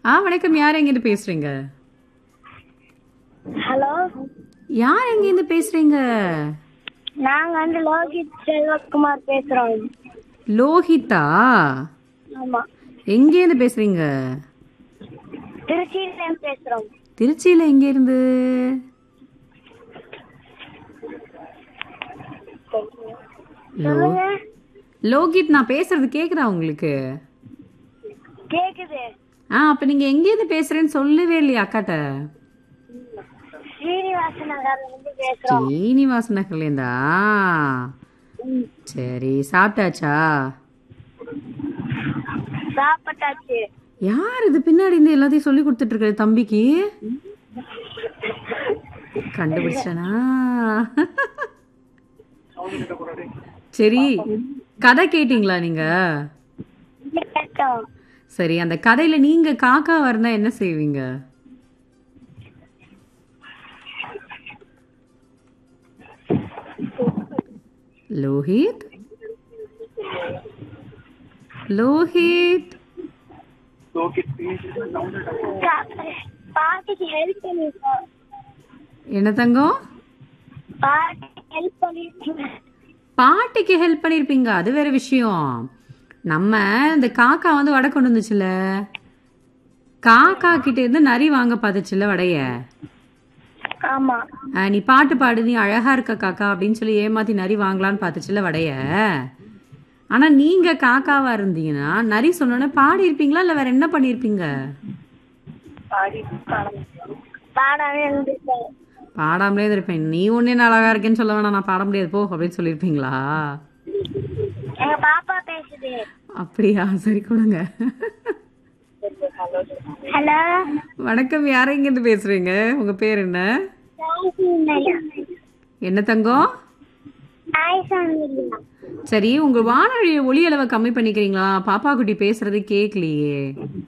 ஆ வணக்கம் யார் எங்கேருந்து பேசுறீங்க ஹலோ யார் எங்கேருந்து பேசுறீங்க நாங்க வந்து லோகித் செல்வகுமார் பேசுறோம் லோஹிதா ஆமா எங்கேருந்து பேசுறீங்க திருச்சியில இருந்து பேசுறோம் திருச்சியில எங்க இருந்து லோ சொல்லுங்க லோகித் நான் பேசுறது கேக்குதா உங்களுக்கு கேக்குது ஆ அப்ப நீங்க எங்கேருந்து பேசுறேன்னு சொல்லவே இல்லையா அக்காட்ட ஸ்ரீனிவாச நகர்ல இருந்து பேசுறோம் ஸ்ரீனிவாச நகர்லேருந்தா சரி சாப்பிட்டாச்சா சாப்பிட்டாச்சு யார் இது பின்னாடி இருந்து எல்லாத்தையும் சொல்லி கொடுத்துட்டு இருக்காரு தம்பிக்கு கண்டுபிடிச்சனா சரி கதை கேட்டீங்களா நீங்க கேட்டோம் சரி அந்த கதையில நீங்க காக்கா இருந்தா என்ன செய்வீங்க லோஹித் லோஹித் பாட்டிக்கு ஹெல்ப் பண்ணிருக்கோம் என்ன தங்கம் பாட்டிக்கு ஹெல்ப் பண்ணிருக்கோம் பாட்டிக்கு ஹெல்ப் பண்ணிருப்பீங்க அது வேற விஷயம் நம்ம இந்த காக்கா வந்து வடை கொண்டு வந்துச்சுல காக்கா கிட்ட இருந்து நரி வாங்க பார்த்துச்சுல வடைய ஆமா ஆஹ் நீ பாட்டு பாடு நீ அழகா இருக்க காக்கா அப்படின்னு சொல்லி ஏமாத்தி நரி வாங்கலான்னு பார்த்துச்சுல வடைய ஆனா நீங்க காக்காவா இருந்தீங்கன்னா நரி சொன்னோன்னே பாடி இருப்பீங்களா இல்ல வேற என்ன பண்ணிருப்பீங்க பாடாவே இருந்துட்டேன் பாடாமலே இருப்பேன் நீ ஒன்னே அழகா இருக்கேன்னு சொல்ல வேணாம் நான் பாட முடியாது போ அப்படின்னு சொல்லியிருப்பீங்களா எங்க பாப்பா பேசுது அப்படியா சரி கொடுங்க ஹலோ வணக்கம் யார் இருந்து பேசுறீங்க உங்க பேர் என்ன என்ன தங்கம் சரி உங்க வானொலி ஒளி அளவை கம்மி பண்ணிக்கிறீங்களா பாப்பா குட்டி பேசுறது கேட்கலையே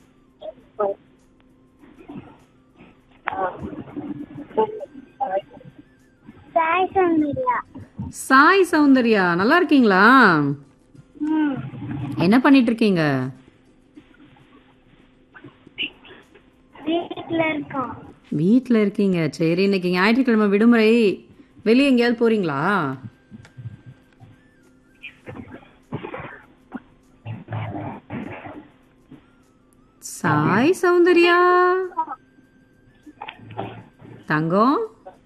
சாய் சௌந்தர்யா சாய் சௌந்தர்யா நல்லா இருக்கீங்களா என்ன பண்ணிட்டு இருக்கீங்க வீட்டுல இருக்கோம் வீட்ல இருக்கீங்க சரி இன்னைக்கு ஞாயிற்றுக்கிழமை விடுமுறை வெளியே எங்கேயாவது போறீங்களா சாய் சௌந்தர்யா தங்கம்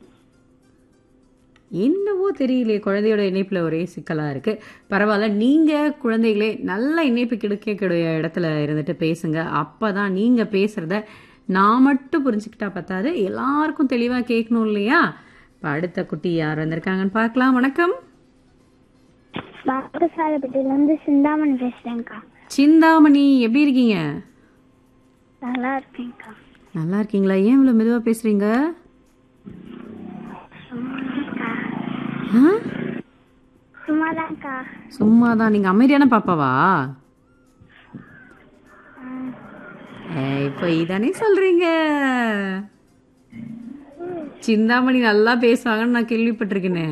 என்னவோ தெரியலையே குழந்தையோட இணைப்புல ஒரே சிக்கலா இருக்கு பரவாயில்ல நீங்க குழந்தைகளே நல்ல இணைப்பு கிடைக்கக்கூடிய இடத்துல இருந்துட்டு பேசுங்க அப்பதான் நீங்க பேசுறத நான் மட்டும் புரிஞ்சுக்கிட்டா பத்தாது எல்லாருக்கும் தெளிவா கேட்கணும் இல்லையா இப்ப அடுத்த குட்டி யார் வந்திருக்காங்கன்னு பார்க்கலாம் வணக்கம் பாக்கசாலப்பட்டியில இருந்து சிந்தாமணி பேசுறேன்க்கா சிந்தாமணி எப்படி இருக்கீங்க நல்லா இருக்கேன்க்கா நல்லா இருக்கீங்களா ஏன் இவ்வளவு மெதுவா பேசுறீங்க ஆ? சும்மாதான்க்கா சும்மாதான் நீங்க அமைதியான பாப்பாவா ஏய், பொய் தானே சொல்றீங்க சிந்தாமணி நல்லா பேசுவாங்கன்னு நான் கேள்விப்பட்டிருக்கேனே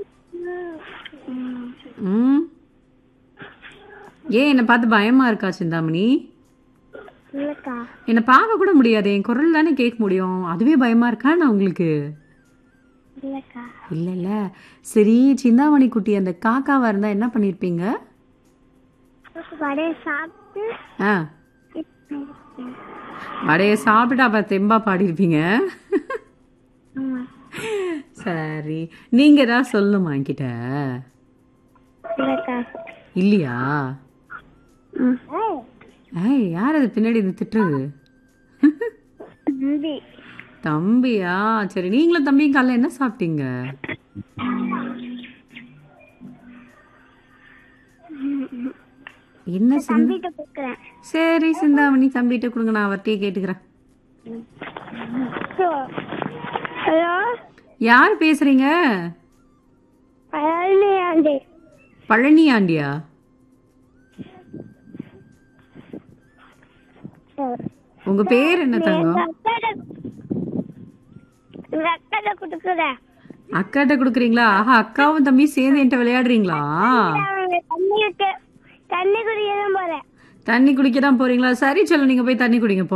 ம் ஏன் என்னை பார்த்து பயமா இருக்கா சிந்தாமணி இல்லக்கா என்னை பார்க்க கூட முடியாது என் குரல் தானே கேட்க முடியும் அதுவே பயமா இருக்கா நான் உங்களுக்கு இல்லக்கா இல்ல இல்ல சரி சிந்தாமணி குட்டி அந்த காக்காவா இருந்தா என்ன பண்ணிருப்பீங்க வடையை சாப்பிட்டு ஆ வடைய சாப்பிட்டு அப்ப தெம்பா பாடிருப்பீங்க ஆமா சரி நீங்க ஏதாவது சொல்லணுமா என்கிட்ட இல்லக்கா இல்லையா ம் ஏய் யார் அது பின்னாடி இது திட்டுறது நந்தி தம்பியா சரி நீங்களும் தம்பியும் காலைல என்ன சாப்பிட்டீங்க என்ன சிந்த தம்பிட்ட கொடுக்குறேன் சரி சிந்தாமணி தம்பிகிட்ட கொடுங்க நான் அவர்கிட்டயே கேட்டுக்கிறேன் ஹலோ யார் பேசுறீங்க பழனி ஆண்டி பழனி ஆண்டியா உங்க பேர் என்ன தங்கம் எங்க அக்காட்ட கொடுக்குறேன் அக்காட்ட குடுக்குறீங்களா ஆஹா அக்காவும் தம்பியும் சேர்ந்து என்கிட்ட விளையாடுறீங்களா அவங்க தண்ணி விட்டு தண்ணி குடிக்க தான் போறேன் தண்ணி குடிக்க தான் போறீங்களா சரி சொல்ல நீங்க போய் தண்ணி குடிங்க